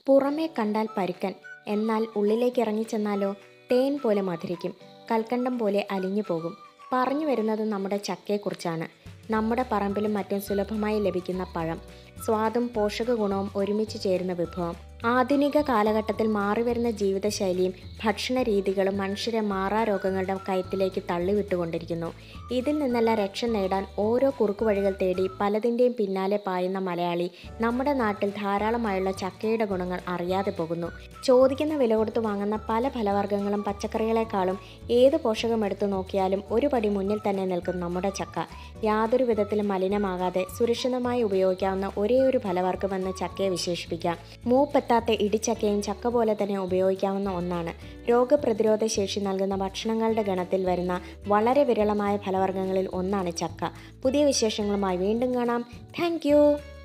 പുറമേ കണ്ടാൽ പരുക്കൻ എന്നാൽ ഉള്ളിലേക്ക് ഇറങ്ങിച്ചെന്നാലോ തേൻ പോലെ മധുരിക്കും കൽക്കണ്ടം പോലെ അലിഞ്ഞു പോകും പറഞ്ഞു വരുന്നത് നമ്മുടെ ചക്കയെക്കുറിച്ചാണ് നമ്മുടെ പറമ്പിലും മറ്റും സുലഭമായി ലഭിക്കുന്ന പഴം സ്വാദും പോഷക ഗുണവും ഒരുമിച്ച് ചേരുന്ന വിഭവം ആധുനിക കാലഘട്ടത്തിൽ മാറിവരുന്ന ജീവിതശൈലിയും ഭക്ഷണ രീതികളും മനുഷ്യരെ മാറാരോഗങ്ങളുടെ കയത്തിലേക്ക് തള്ളിവിട്ടുകൊണ്ടിരിക്കുന്നു ഇതിൽ നിന്നെല്ലാം രക്ഷ നേടാൻ ഓരോ കുറുക്കുവഴികൾ തേടി പലതിൻ്റെയും പിന്നാലെ പായുന്ന മലയാളി നമ്മുടെ നാട്ടിൽ ധാരാളമായുള്ള ചക്കയുടെ ഗുണങ്ങൾ അറിയാതെ പോകുന്നു ചോദിക്കുന്ന വില കൊടുത്ത് വാങ്ങുന്ന പല ഫലവർഗ്ഗങ്ങളും പച്ചക്കറികളെക്കാളും ഏത് പോഷകം എടുത്തു നോക്കിയാലും ഒരു പടി മുന്നിൽ തന്നെ നിൽക്കും നമ്മുടെ ചക്ക യാതൊരു വിധത്തിലും മലിനമാകാതെ സുരക്ഷിതമായി ഉപയോഗിക്കാവുന്ന ഒരേ ഒരു ഫലവർഗ്ഗമെന്ന് ചക്കയെ വിശേഷിപ്പിക്കാം മൂപ്പെത്താത്ത ഇടിച്ചക്കയും ചക്ക പോലെ തന്നെ ഉപയോഗിക്കാവുന്ന ഒന്നാണ് രോഗപ്രതിരോധ ശേഷി നൽകുന്ന ഭക്ഷണങ്ങളുടെ ഗണത്തിൽ വരുന്ന വളരെ വിരളമായ ഫലവർഗ്ഗങ്ങളിൽ ഒന്നാണ് ചക്ക പുതിയ വിശേഷങ്ങളുമായി വീണ്ടും കാണാം താങ്ക്